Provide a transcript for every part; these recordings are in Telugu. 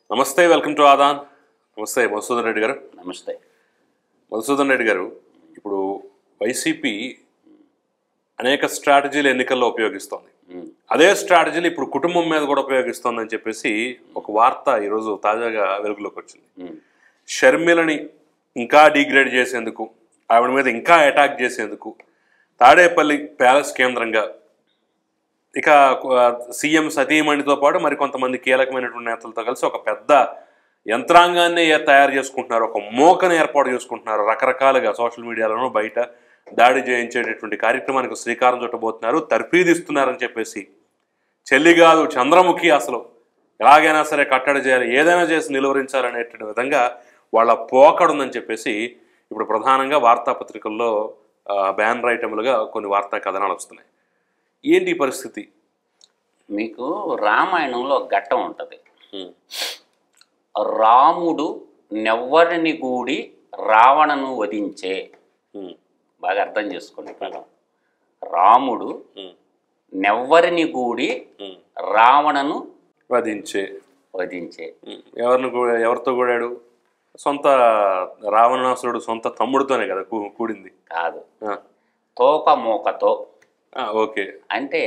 నమస్తే వెల్కమ్ టు ఆదాన్ నమస్తే మధుసూదన్ రెడ్డి గారు నమస్తే మధుసూదన్ రెడ్డి గారు ఇప్పుడు వైసీపీ అనేక స్ట్రాటజీలు ఎన్నికల్లో ఉపయోగిస్తోంది ఉమ్, అదే స్ట్రాటజీలు ఇప్పుడు కుటుంబం మీద కూడా ఉపయోగిస్తోందని చెప్పేసి ఒక వార్త ఈరోజు తాజాగా వెలుగులోకి వచ్చింది ఉమ్, షర్మిలని ఇంకా డిగ్రేడ్ చేసేందుకు ఆవిడ మీద ఇంకా అటాక్ చేసేందుకు తాడేపల్లి ప్యాలెస్ కేంద్రంగా ఇక ఆ, సీఎం సతీమణితో పాటు మరికొంతమంది కీలకమైనటువంటి నేతలతో కలిసి ఒక పెద్ద యంత్రాంగాన్ని ఏ- తయారు చేసుకుంటున్నారు ఒక మోకను ఏర్పాటు చేసుకుంటున్నారు రకరకాలుగా సోషల్ మీడియాలోనూ బయట దాడి చేయించేటటువంటి కార్యక్రమానికి శ్రీకారం చుట్టబోతున్నారు తర్ఫీదిస్తున్నారని చెప్పేసి చెల్లి కాదు చంద్రముఖి అసలు ఎలాగైనా సరే కట్టడి చేయాలి ఏదైనా చేసి నిలువరించాలనేటువంటి విధంగా వాళ్ళ పోకడుందని చెప్పేసి ఇప్పుడు ప్రధానంగా వార్తాపత్రికల్లో ఆ, బ్యానర్ ఐటములుగా కొన్ని వార్తా కథనాలు వస్తున్నాయి ఏంటి ఈ పరిస్థితి మీకు రామాయణంలో ఒక ఘట్టం ఉంటుంది రాముడు నెవ్వరిని గూడి రావణను వధించే ఉమ్, బాగా అర్థం చేసుకోండి పదం రాముడు ఉమ్, నెవ్వరిని గూడి ఉమ్. రావణను వధించే వధించే ఉమ్, ఎవరిని కూ- ఎవరితో కూడాడు సొంత రావణాసురుడు సొంత తమ్ముడితోనే కదా కూ- కూడింది కాదు ఆ, తోక మూకతో ఆ, ఓకే అంటే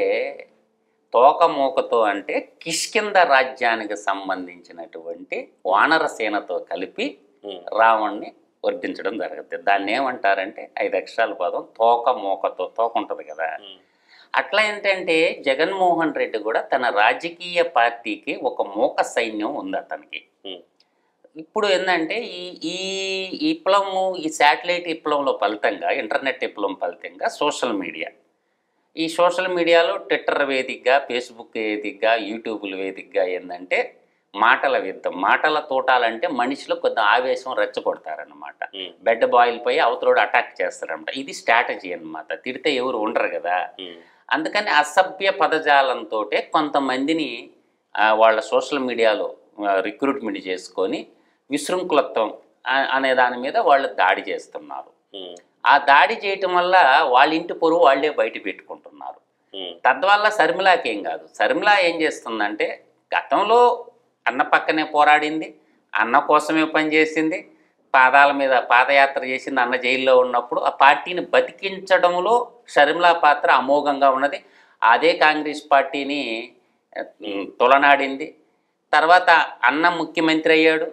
తోక మూకతో అంటే కిష్కింద రాజ్యానికి సంబంధించినటువంటి వానర సేనతో కలిపి ఉమ్, రావణ్ణి వర్ధించడం జరుగుతుంది దాన్ని ఏమంటారంటే ఐదు అక్షరాల పదం తోక మోకతో తోక ఉంటుంది కదా ఉమ్, అట్లా ఏంటంటే జగన్మోహన్ రెడ్డి కూడా తన రాజకీయ పార్టీకి ఒక మోక సైన్యం ఉంది అతనికి ఉమ్, ఇప్పుడు ఏంటంటే ఈ ఈ విప్లవము ఈ శాటిలైట్ విప్లవంలో ఫలితంగా ఇంటర్నెట్ విప్లవం ఫలితంగా సోషల్ మీడియా ఈ సోషల్ మీడియాలో ట్విట్టర్ వేదికగా ఫేస్బుక్ వేదికగా యూట్యూబ్ల వేదికగా ఏంటంటే మాటల యుద్ధం మాటల తోటాలంటే మనిషిలో కొద్ది ఆవేశం రెచ్చగొడతారనమాట ఉమ్, బెడ్ బాయిల్ పై అవతలోడు అటాక్ చేస్తారనమాట ఇది స్ట్రాటజీ అన్నమాట తిడితే ఎవరు ఉండరు కదా ఉమ్, అందుకని అసభ్య పదజాలంతో కొంతమందిని ఆ, వాళ్ళ సోషల్ మీడియాలో రిక్రూట్మెంట్ చేసుకొని విశృంఖలత్వం ఆ- అనే దాని మీద వాళ్ళు దాడి చేస్తున్నారు ఉమ్, ఆ దాడి చేయటం వల్ల వాళ్ళ ఇంటి పొరుగు వాళ్ళే బయట పెట్టుకుంటున్నారు ఉమ్, తద్వల్ల శర్మిలాకి ఏం కాదు శర్మిల ఏం చేస్తుందంటే గతంలో అన్న పక్కనే పోరాడింది అన్న కోసమే పనిచేసింది పాదాల మీద పాదయాత్ర చేసింది అన్న జైల్లో ఉన్నప్పుడు ఆ పార్టీని బతికించడంలో షర్మిల పాత్ర అమోఘంగా ఉన్నది అదే కాంగ్రెస్ పార్టీని ఉమ్, తొలనాడింది తర్వాత అన్న ముఖ్యమంత్రి అయ్యాడు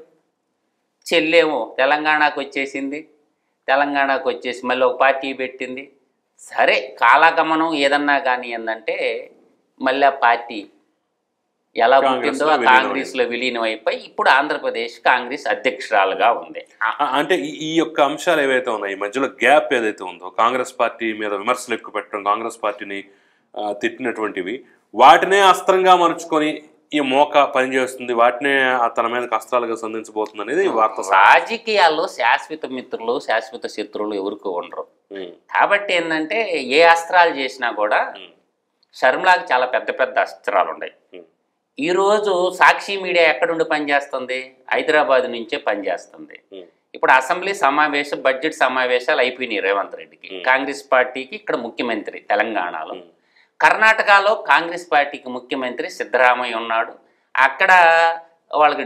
చెల్లేమో తెలంగాణకు వచ్చేసింది తెలంగాణకు వచ్చేసి మళ్ళీ ఒక పార్టీ పెట్టింది సరే కాలగమనం ఏదన్నా కానీ ఏంటంటే మళ్ళీ ఆ పార్టీ ఎలా పుట్టిందో కాంగ్రెస్లో ఆ విలీనం కాంగ్రెస్లో విలీనం అయిపోయి ఇప్పుడు ఆంధ్రప్రదేశ్ కాంగ్రెస్ అధ్యక్షురాలుగా ఉంది ఆ- ఆ, అంటే ఈ ఈ యొక్క అంశాలు ఏవైతే ఉన్నాయి ఈ మధ్యలో గ్యాప్ ఏదైతే ఉందో కాంగ్రెస్ పార్టీ మీద విమర్శలు ఎక్కువ పెట్టడం కాంగ్రెస్ పార్టీని ఆ, తిట్టినటువంటివి వాటినే అస్త్రంగా మలుచుకొని ఈ మోక పనిచేస్తుంది వాటినే ఆ తన మీద అస్త్రాలుగా సంధించబోతుంది అనేది ఈ వార్త సారం. రాజకీయాల్లో శాశ్వత మిత్రులు శాశ్వత శత్రువులు ఎవరికి ఉండరు ఉమ్, కాబట్టి ఏంటంటే ఏ అస్త్రాలు చేసినా కూడా ఉమ్, షర్మిలాకి చాలా పెద్ద పెద్ద అస్త్రాలు ఉన్నాయి ఉమ్, ఈరోజు సాక్షి మీడియా ఎక్కడుండి పనిచేస్తుంది హైదరాబాద్ నుంచే పనిచేస్తుంది ఉమ్, ఇప్పుడు అసెంబ్లీ సమావేశం బడ్జెట్ సమావేశాలు అయిపోయినాయి రేవంత్ రెడ్డికి Hmm. కాంగ్రెస్ పార్టీకి ఇక్కడ ముఖ్యమంత్రి తెలంగాణలో ఉమ్, కర్ణాటకలో కాంగ్రెస్ పార్టీకి ముఖ్యమంత్రి సిద్ధరామయ్య ఉన్నాడు అక్కడ వాళ్ళకి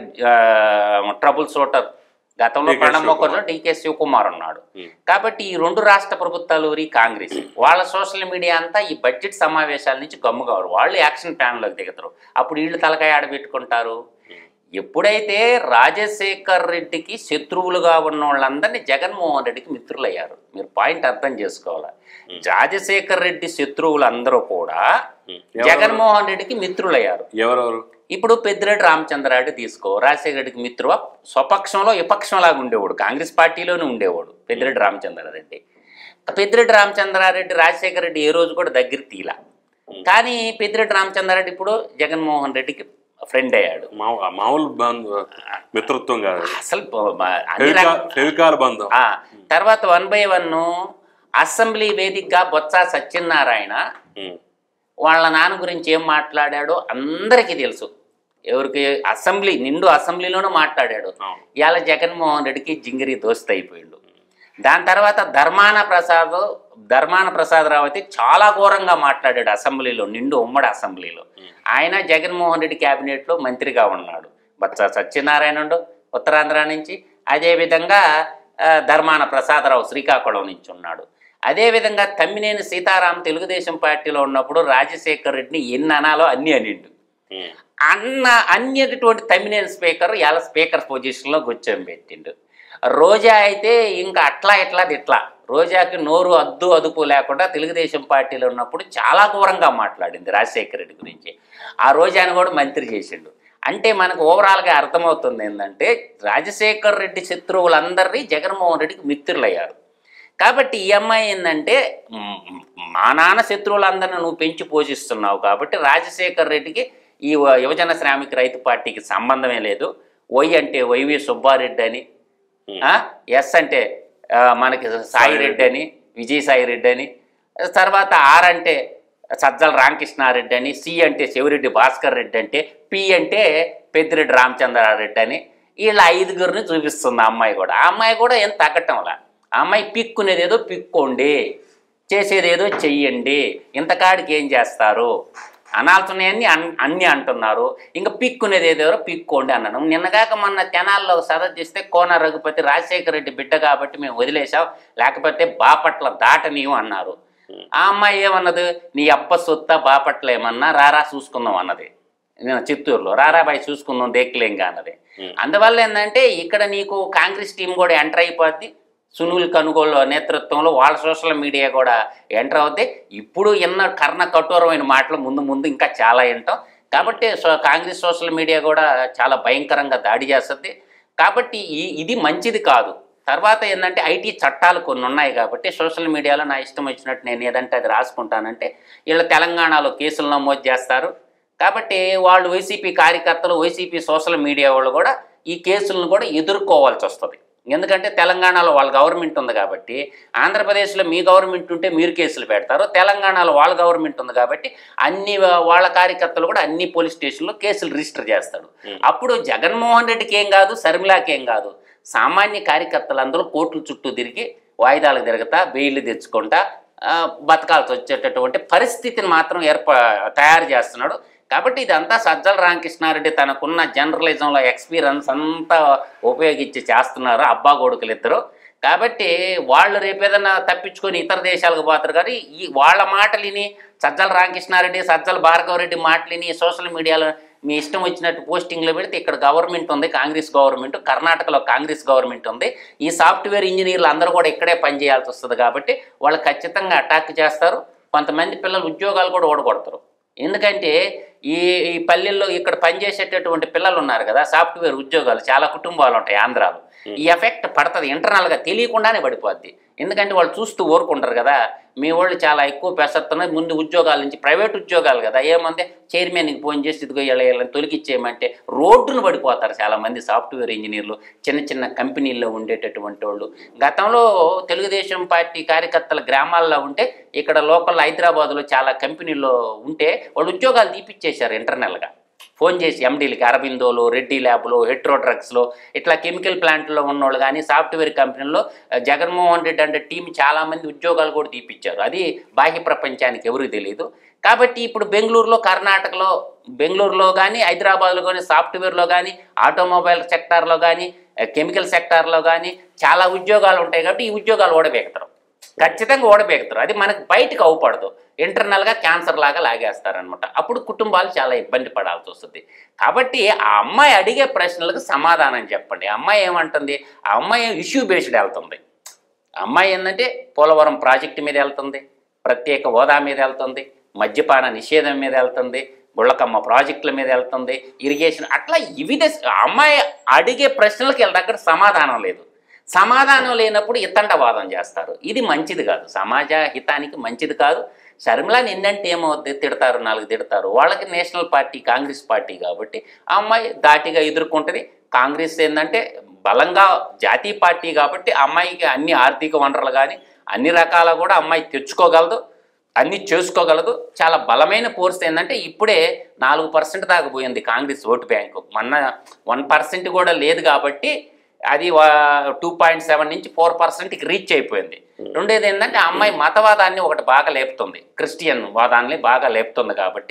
ట్రబుల్ షూటర్ గతంలో DK ప్రణబ్ శివకుమార్. ముఖర్జీ డీకే శివకుమార్ ఉన్నాడు ఉమ్, కాబట్టి ఈ రెండు రాష్ట్ర ప్రభుత్వాలు ఎవరి కాంగ్రెస్ వాళ్ళ సోషల్ మీడియా అంతా ఈ బడ్జెట్ సమావేశాల నుంచి గమ్ముగారు వాళ్ళు యాక్షన్ ప్లాన్లోకి దిగుతారు అప్పుడు వీళ్ళు తలకాయ ఆడబెట్టుకుంటారు ఎప్పుడైతే రాజశేఖర్ రెడ్డికి శత్రువులుగా ఉన్న వాళ్ళందరినీ జగన్మోహన్ రెడ్డికి మిత్రులయ్యారు మీరు పాయింట్ అర్థం చేసుకోవాలి రాజశేఖర్ రెడ్డి శత్రువులు అందరూ కూడా ఉమ్. జగన్మోహన్ రెడ్డికి మిత్రులయ్యారు ఎవరెవరు ఇప్పుడు పెద్దిరెడ్డి రామచంద్రారెడ్డి తీసుకో రాజశేఖర రెడ్డికి మిత్రువ స్వపక్షంలో విపక్షంలాగా ఉండేవాడు కాంగ్రెస్ పార్టీలోనే ఉండేవాడు పెద్దిరెడ్డి రామచంద్రారెడ్డి పెద్దిరెడ్డి రామచంద్రారెడ్డి రాజశేఖర రెడ్డి ఏ రోజు కూడా దగ్గర తీలా కానీ పెద్దిరెడ్డి రామచంద్రారెడ్డి ఇప్పుడు జగన్మోహన్ రెడ్డికి ఫ్రెండ్ అయ్యాడు మా- మామూలు బంధు మిత్రత్వం కాదు అసలు బ- బ- అన్ని ఫెవికా- రకాల ఫెవికాల్ బంధం ఆ, తర్వాత వన్ బై వన్ అసెంబ్లీ వేదికగా బొత్స సత్యనారాయణ ఉమ్, వాళ్ళ నాన్న గురించి ఏం మాట్లాడాడో అందరికీ తెలుసు ఎవరికి అసెంబ్లీ నిండు అసెంబ్లీలోనూ మాట్లాడాడు అవును. ఇవాళ జగన్మోహన్ రెడ్డికి జింగిరి దోస్త్ అయిపోయిండు దాని తర్వాత ధర్మాన ప్రసాద్ ధర్మాన ప్రసాదరావు అయితే చాలా ఘోరంగా మాట్లాడాడు అసెంబ్లీలో నిండు ఉమ్మడి అసెంబ్లీలో ఆయన జగన్మోహన్ రెడ్డి క్యాబినెట్లో మంత్రిగా ఉన్నాడు బత్స సత్యనారాయణుడు ఉత్తరాంధ్ర నుంచి అదేవిధంగా ఆ, ధర్మాన ప్రసాదరావు శ్రీకాకుళం నుంచి ఉన్నాడు అదేవిధంగా తమ్మినేని సీతారాం తెలుగుదేశం పార్టీలో ఉన్నప్పుడు రాజశేఖర్ రెడ్డిని ఎన్ని అనాలో అన్ని అనిండు ఉమ్. అన్న అన్యటువంటి తమిళ స్పీకర్ ఇలా స్పీకర్ పొజిషన్లో కూర్చోబెట్టిండు రోజా అయితే ఇంకా అట్లా ఇట్లా ఇట్లా రోజాకి నోరు అద్దు అదుపు లేకుండా తెలుగుదేశం పార్టీలో ఉన్నప్పుడు చాలా ఘోరంగా మాట్లాడింది రాజశేఖర రెడ్డి గురించి ఆ రోజాని కూడా మంత్రి చేసిండు అంటే మనకు ఓవరాల్గా అర్థమవుతుంది ఏంటంటే రాజశేఖర్ రెడ్డి శత్రువులందరినీ జగన్మోహన్ రెడ్డికి మిత్రులయ్యారు కాబట్టి ఈ అమ్మాయి ఏంటంటే మ్, మా నాన్న శత్రువులందరిని నువ్వు పెంచి పోషిస్తున్నావు కాబట్టి రాజశేఖర్ రెడ్డికి ఈ వ- యువజన శ్రామిక రైతు పార్టీకి సంబంధమే లేదు వై అంటే వైవి సుబ్బారెడ్డి అని ఆ, ఎస్ అంటే ఆ, మనకి సాయి రెడ్డి అని విజయసాయి రెడ్డి అని తర్వాత ఆర్ అంటే సజ్జల రామకృష్ణారెడ్డి అని సి అంటే శివరెడ్డి భాస్కర్ రెడ్డి అంటే పి అంటే పెద్దిరెడ్డి రామచంద్రారెడ్డి అని వీళ్ళ ఐదుగురిని చూపిస్తుంది ఆ అమ్మాయి కూడా ఆ అమ్మాయి కూడా ఏం తగ్గటంలా ఆ అమ్మాయి పిక్కునేదేదో పిక్కోండి చేసేదేదో చెయ్యండి ఇంతకాడికి ఏం చేస్తారు అనాల్సినవన్నీ అన్ అన్నీ అంటున్నారు ఇంకా పిక్కునేది ఏదో పిక్కోండి అన్నాను నిన్నగాక మొన్న తెనాల్లో సదస్సు చేస్తే కోన రఘుపతి రాజశేఖర రెడ్డి బిడ్డ కాబట్టి మేము వదిలేసాం లేకపోతే బాపట్ల దాటనీయం అన్నారు ఆ అమ్మాయి ఏమన్నది నీ అప్ప సొత్త బాపట్ల ఏమన్నా రారా చూసుకుందాం అన్నది నేను చిత్తూరులో రారాబాయి చూసుకుందాం దేక్లేంగా అన్నది అందువల్ల ఏంటంటే ఇక్కడ నీకు కాంగ్రెస్ టీం కూడా ఎంటర్ అయిపోద్ది సునీల్ కనుగోలు నేతృత్వంలో వాళ్ళ సోషల్ మీడియా కూడా ఎంటర్ అవుతాయి ఇప్పుడు ఎన్న కర్ణ కఠోరమైన మాటలు ముందు ముందు ఇంకా చాలా వింటాం కాబట్టి సో- కాంగ్రెస్ సోషల్ మీడియా కూడా చాలా భయంకరంగా దాడి చేస్తుంది కాబట్టి ఈ ఇది మంచిది కాదు తర్వాత ఏంటంటే ఐటీ చట్టాలు కొన్ని ఉన్నాయి కాబట్టి సోషల్ మీడియాలో నా ఇష్టం వచ్చినట్టు నేను ఏదంటే అది రాసుకుంటానంటే వీళ్ళు తెలంగాణలో కేసులు నమోదు చేస్తారు కాబట్టి వాళ్ళు వైసీపీ కార్యకర్తలు వైసీపీ సోషల్ మీడియా వాళ్ళు కూడా ఈ కేసులను కూడా ఎదుర్కోవాల్సి వస్తుంది ఎందుకంటే తెలంగాణలో వాళ్ళ గవర్నమెంట్ ఉంది కాబట్టి ఆంధ్రప్రదేశ్లో మీ గవర్నమెంట్ ఉంటే మీరు కేసులు పెడతారు తెలంగాణలో వాళ్ళ గవర్నమెంట్ ఉంది కాబట్టి అన్ని వా- వాళ్ళ కార్యకర్తలు కూడా అన్ని పోలీస్ స్టేషన్లో కేసులు రిజిస్టర్ చేస్తాడు అప్పుడు జగన్మోహన్ రెడ్డికి ఏం కాదు శర్మిలాకి ఏం కాదు సామాన్య కార్యకర్తలందరూ కోర్టుల చుట్టూ తిరిగి వాయిదాలకు తిరుగుతా బెయిల్ తెచ్చుకుంటా ఆ, బతకాల్సి వచ్చేటటువంటి పరిస్థితిని మాత్రం ఏర్పా తయారు చేస్తున్నాడు కాబట్టి ఇదంతా సజ్జల రామకృష్ణారెడ్డి తనకున్న జర్నలిజంలో ఎక్స్పీరియన్స్ అంతా ఉపయోగించి చేస్తున్నారు అబ్బా కొడుకులు ఇద్దరు కాబట్టి వాళ్ళు రేపేదన్నా తప్పించుకొని ఇతర దేశాలకు పోతారు కానీ ఈ వాళ్ళ మాటలు విని సజ్జల రామకృష్ణారెడ్డి సజ్జల భార్గవరెడ్డి మాటలు విని సోషల్ మీడియాలో మీ ఇష్టం వచ్చినట్టు పోస్టింగ్లో పెడితే ఇక్కడ గవర్నమెంట్ ఉంది కాంగ్రెస్ గవర్నమెంట్ కర్ణాటకలో కాంగ్రెస్ గవర్నమెంట్ ఉంది ఈ సాఫ్ట్వేర్ ఇంజనీర్లు అందరూ కూడా ఇక్కడే పనిచేయాల్సి వస్తుంది కాబట్టి వాళ్ళు ఖచ్చితంగా అటాక్ చేస్తారు కొంతమంది పిల్లలు ఉద్యోగాలు కూడా ఓడగొడతారు ఎందుకంటే ఈ ఈ పల్లెల్లో ఇక్కడ పనిచేసేటటువంటి పిల్లలు ఉన్నారు కదా సాఫ్ట్వేర్ ఉద్యోగాలు చాలా కుటుంబాలు ఉంటాయి ఆంధ్రాలో ఈ ఎఫెక్ట్ పడుతుంది ఇంటర్నల్గా తెలియకుండానే పడిపోద్ది ఎందుకంటే వాళ్ళు చూస్తూ ఊరుకుంటారు కదా మీ వాళ్ళు చాలా ఎక్కువ పెసరుతున్నారు ముందు ఉద్యోగాల నుంచి ప్రైవేట్ ఉద్యోగాలు కదా ఏమంటే చైర్మన్కి ఫోన్ చేసి ఇదిగో ఇలా ఇలా తొలగిచ్చేయమంటే రోడ్డును పడిపోతారు చాలామంది సాఫ్ట్వేర్ ఇంజనీర్లు చిన్న చిన్న కంపెనీల్లో ఉండేటటువంటి వాళ్ళు గతంలో తెలుగుదేశం పార్టీ కార్యకర్తల గ్రామాల్లో ఉంటే ఇక్కడ లోకల్ హైదరాబాద్లో చాలా కంపెనీల్లో ఉంటే వాళ్ళు ఉద్యోగాలు తీపిచ్చేశారు ఇంటర్నల్గా ఫోన్ చేసి ఎండీలకి అరబిందోలో రెడ్డి ల్యాబ్లో హెట్రో డ్రగ్స్లో ఇట్లా కెమికల్ ప్లాంట్లో ఉన్నోళ్ళు కానీ సాఫ్ట్వేర్ కంపెనీల్లో ఆ, జగన్మోహన్ రెడ్డి అంటే టీం చాలామంది ఉద్యోగాలు కూడా తీపిచ్చారు అది బాహ్య ప్రపంచానికి ఎవరికి తెలియదు కాబట్టి ఇప్పుడు బెంగళూరులో కర్ణాటకలో బెంగళూరులో కానీ హైదరాబాద్లో కానీ సాఫ్ట్వేర్లో కానీ ఆటోమొబైల్ సెక్టార్లో కానీ కెమికల్ సెక్టార్లో కానీ చాలా ఉద్యోగాలు ఉంటాయి కాబట్టి ఈ ఉద్యోగాలు ఓడబెడతారు ఖచ్చితంగా ఓడబెడతారు అది మనకు బయటకు అవపడదు ఇంటర్నల్గా క్యాన్సర్ లాగా లాగేస్తారనమాట అప్పుడు కుటుంబాలు చాలా ఇబ్బంది పడాల్సి వస్తుంది కాబట్టి ఆ అమ్మాయి అడిగే ప్రశ్నలకు సమాధానం చెప్పండి ఆ అమ్మాయి ఏమంటుంది ఆ అమ్మాయి ఇష్యూ బేస్డ్ వెళ్తుంది ఆ అమ్మాయి ఏంటంటే పోలవరం ప్రాజెక్టు మీద వెళ్తుంది ప్రత్యేక హోదా మీద వెళ్తుంది మద్యపాన నిషేధం మీద వెళ్తుంది బుళ్ళకమ్మ ప్రాజెక్టుల మీద వెళ్తుంది ఇరిగేషన్ అట్లా వివిధ ఆ అమ్మాయి అడిగే ప్రశ్నలకు వీళ్ళ దగ్గర సమాధానం లేదు సమాధానం లేనప్పుడు ఇతండవాదం చేస్తారు ఇది మంచిది కాదు సమాజ హితానికి మంచిది కాదు షర్మిల నిన్నంటే ఏమవుద్ది తిడతారు నాలుగు తిడతారు వాళ్ళకి నేషనల్ పార్టీ కాంగ్రెస్ పార్టీ కాబట్టి ఆ అమ్మాయి దాటిగా ఎదుర్కొంటుంది కాంగ్రెస్ ఏంటంటే బలంగా జాతీయ పార్టీ కాబట్టి ఆ అమ్మాయికి అన్ని ఆర్థిక వనరులు కానీ అన్ని రకాల కూడా అమ్మాయి తెచ్చుకోగలదు అన్ని చేసుకోగలదు చాలా బలమైన ఫోర్స్ ఏంటంటే ఇప్పుడే నాలుగు పర్సెంట్ దాకా పోయింది కాంగ్రెస్ ఓటు బ్యాంకు మొన్న వన్ పర్సెంట్ కూడా లేదు కాబట్టి అది టూ పాయింట్ సెవెన్ నుంచి ఫోర్ పర్సెంట్కి రీచ్ అయిపోయింది రెండేది ఏంటంటే ఆ అమ్మాయి మతవాదాన్ని ఒకటి బాగా లేపుతుంది క్రిస్టియన్ వాదాన్ని బాగా లేపుతుంది కాబట్టి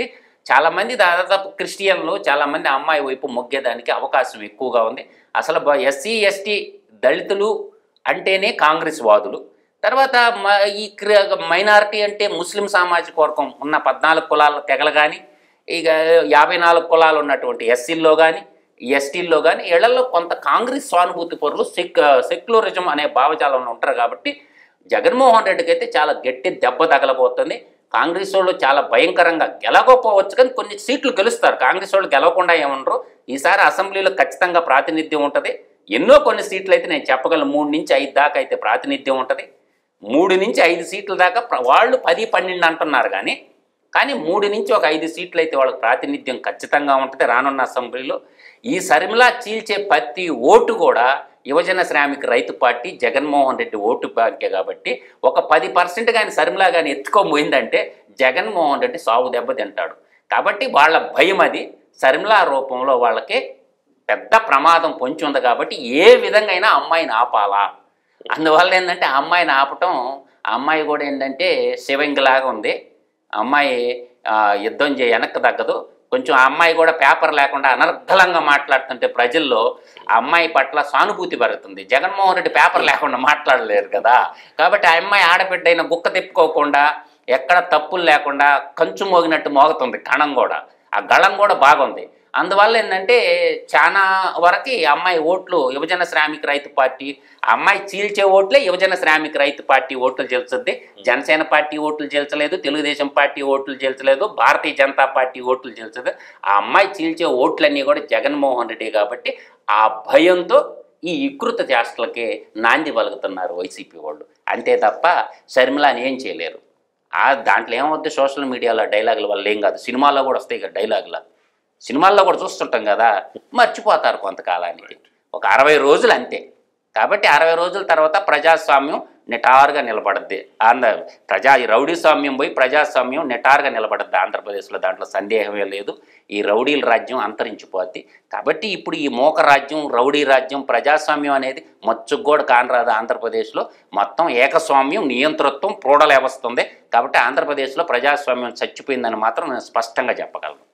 చాలామంది దాదాపు క్రిస్టియన్లు చాలామంది అమ్మాయి వైపు మొగ్గేదానికి అవకాశం ఎక్కువగా ఉంది అసలు ఎస్సీ ఎస్టీ దళితులు అంటేనే కాంగ్రెస్ వాదులు తర్వాత మ- ఈ మైనారిటీ అంటే ముస్లిం సామాజిక వర్గం ఉన్న పద్నాలుగు కులాల తెగలు కానీ ఇక యాభై నాలుగు కులాలు ఉన్నటువంటి ఎస్సీల్లో కానీ ఎస్టీల్లో కానీ ఇళ్లలో కొంత కాంగ్రెస్ సానుభూతి పరులు సెక్ సెక్యులరిజం అనే భావజాలంలో ఉంటారు కాబట్టి జగన్మోహన్ రెడ్డికి అయితే చాలా గట్టి దెబ్బ తగలబోతుంది కాంగ్రెస్ వాళ్ళు చాలా భయంకరంగా గెలవకపోవచ్చు కానీ కొన్ని సీట్లు గెలుస్తారు కాంగ్రెస్ వాళ్ళు గెలవకుండా ఏమనరు ఈసారి అసెంబ్లీలో ఖచ్చితంగా ప్రాతినిధ్యం ఉంటుంది ఎన్నో కొన్ని సీట్లు అయితే నేను చెప్పగలను మూడు నుంచి ఐదు దాకా అయితే ప్రాతినిధ్యం ఉంటుంది మూడు నుంచి ఐదు సీట్ల దాకా ప్ర- వాళ్ళు పది పన్నెండు అంటున్నారు కానీ కానీ మూడు నుంచి ఒక ఐదు సీట్లు అయితే వాళ్ళకి ప్రాతినిధ్యం ఖచ్చితంగా ఉంటుంది రానున్న అసెంబ్లీలో ఈ సరిమిలా చీల్చే ప్రతి ఓటు కూడా యువజన శ్రామిక రైతు పార్టీ జగన్మోహన్ రెడ్డి ఓటు బ్యాంకే కాబట్టి ఒక పది పర్సెంట్ కానీ సరిమిలా కానీ ఎత్తుకోబోయిందంటే జగన్మోహన్ రెడ్డి సాగు దెబ్బ తింటాడు కాబట్టి వాళ్ళ భయం అది సరిమిలా రూపంలో వాళ్ళకి పెద్ద ప్రమాదం పొంచి ఉంది కాబట్టి ఏ విధంగా అయినా అమ్మాయిని ఆపాలా అందువల్ల ఏంటంటే ఆ అమ్మాయిని ఆపటం ఆ అమ్మాయి కూడా ఏంటంటే శివంగిలాగా ఉంది ఆ అమ్మాయి ఆ, యుద్ధం చే వెనక్కి తగ్గదు కొంచెం ఆ అమ్మాయి కూడా పేపర్ లేకుండా అనర్గళంగా మాట్లాడుతుంటే ప్రజల్లో ఆ అమ్మాయి పట్ల సానుభూతి పెరుగుతుంది జగన్మోహన్ రెడ్డి పేపర్ లేకుండా మాట్లాడలేరు కదా కాబట్టి ఆ అమ్మాయి ఆడబిడ్డ అయిన గుక్క తిప్పుకోకుండా ఎక్కడ తప్పులు లేకుండా కంచు మోగినట్టు మోగుతుంది కణం కూడా ఆ గళం కూడా బాగుంది అందువల్ల ఏంటంటే చాలా వరకు ఈ అమ్మాయి ఓట్లు యువజన శ్రామిక రైతు పార్టీ ఆ అమ్మాయి చీల్చే ఓట్లే యువజన శ్రామిక రైతు పార్టీ ఓట్లు గెలుచుద్ది జనసేన పార్టీ ఓట్లు గెలిచలేదు తెలుగుదేశం పార్టీ ఓట్లు గెలిచలేదు భారతీయ జనతా పార్టీ ఓట్లు గెలిచదు ఆ అమ్మాయి చీల్చే ఓట్లన్నీ కూడా జగన్మోహన్ రెడ్డి కాబట్టి ఆ భయంతో ఈ వికృత చేష్టలకి నాంది పలుకుతున్నారు వైసీపీ వాళ్ళు అంతే తప్ప షర్మిలాని ఏం చేయలేరు ఆ దాంట్లో ఏమవుద్ది సోషల్ మీడియాలో డైలాగుల వల్ల ఏం కాదు సినిమాల్లో కూడా వస్తాయి కదా డైలాగులు సినిమాల్లో కూడా చూస్తుంటాం కదా మర్చిపోతారు కొంతకాలానికి ఒక అరవై రోజులు అంతే కాబట్టి అరవై రోజుల తర్వాత ప్రజాస్వామ్యం నిటారుగా నిలబడద్ది ఆంధ్ర ప్రజా ఈ రౌడీ స్వామ్యం పోయి ప్రజాస్వామ్యం నిటారుగా నిలబడద్ది ఆంధ్రప్రదేశ్లో దాంట్లో సందేహమే లేదు ఈ రౌడీల రాజ్యం అంతరించిపోద్ది కాబట్టి ఇప్పుడు ఈ మోక రాజ్యం రౌడీ రాజ్యం ప్రజాస్వామ్యం అనేది మచ్చుకు కూడా కానరాదు ఆంధ్రప్రదేశ్లో మొత్తం ఏకస్వామ్యం నియంతృత్వం ప్రోడలు వ్యవస్థ ఉంది కాబట్టి ఆంధ్రప్రదేశ్లో ప్రజాస్వామ్యం చచ్చిపోయిందని మాత్రం నేను స్పష్టంగా చెప్పగలను